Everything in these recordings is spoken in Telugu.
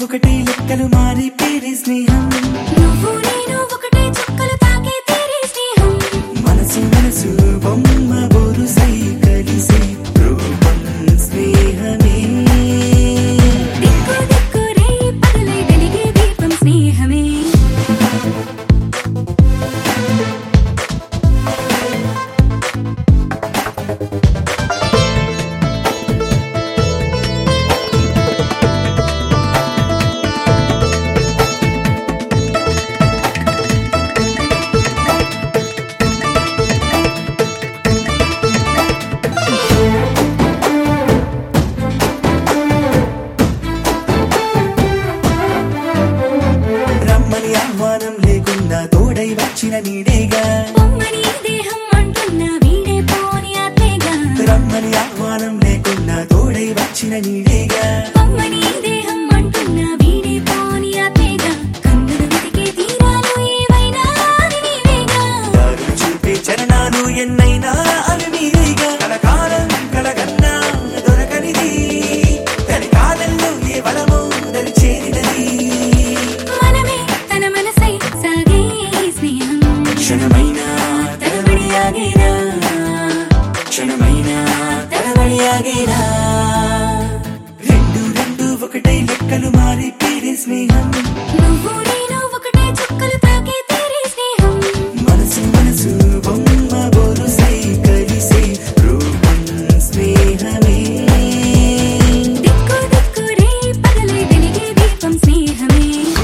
ఒకటే లెక్కలు మారి పేరే స్నేహం నువ్వు నేను ఒకటే చుక్కలు తాకే తీరే స్నేహం మనసు మనసు బొమ్మ బోరుసై కలిసే రూపం స్నేహమే దిక్కు దిక్కు రే పగలై వెలిగే దీపం స్నేహమే రమ్మని ఆహ్వానం లేకుండా తోడై వచ్చిన నీడేగా పొమ్మని దేహం అంటున్న వీడే పోని ఆత్మేగా రమ్మని ఆహ్వానం లేకుండా తోడై వచ్చిన నీడేగా పొమ్మని దేహం అంటున్న వీడే పోని ఆత్మేగా కన్నులు వెతికే తీరాలు ఏవైనా అది నీవేగా దారులు చూపే చరణాలు ఎన్నైనా అవి మీరేగా కలకాలం కలగన్నా దొరకనిది తన కాలంలో ఏ బలమో దరి చేరినది మనమే తన మనసై సాగే ఈ స్నేహం క్షణమైన తడబడి ఆగేనా క్షణమైన తడబడి ఆగేనా రెండు రెండు ఒకటై లెక్కలు మారి పేరే స్నేహం నువ్వు నేను ఒకటే చుక్కలు తాకే తీరే స్నేహం మనసు మనసు బొమ్మ బోరుసై కలిసే రూపం స్నేహమే దిక్కు దిక్కు రే పగలై వెలిగే దీపం స్నేహమే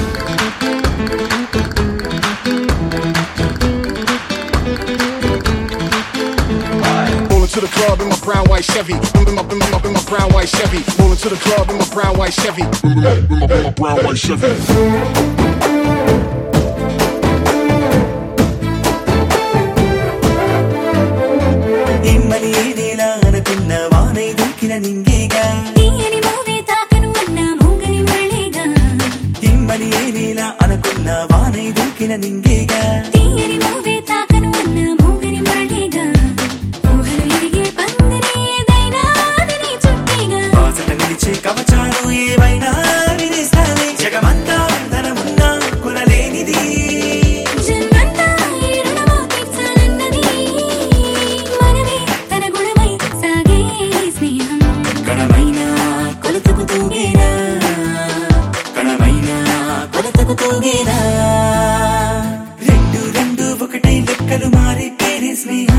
Rolling to the club in my brown white Chevy. In my, in my, in my brown white Chevy. Rolling to the club in my brown white Chevy. In my, in my, in my brown white Chevy. ఇమ్మని ఏదేలా అనుకున్న వానై దూకిన నింగేగా తీయని మోవే తాకను అన్న మూగని మురళిగా ఇమ్మని ఏదేలా అనుకున్న వానై దూకిన నింగేగా తీయని మోవే తాకను అన్న మూగని మురళిగా ఊహలు ఎదిగే పందిరి ఏదైనా అది నీ చుట్టేగా బాసట నిలిచే కవచాలు ఏవైనా వినేస్తానే జగమంతా ధనమున్నా కొనలేనిది జన్మంతా ఈ రుణమో తీర్చాలన్నది మనమే తన గుణమై సాగే ఈ స్నేహం కణమైన కొలతకు తూగేనా కణమైన కొలతకు తూగేనా రెండు రెండు ఒకటై లెక్కలు మారి పేరే స్నేహం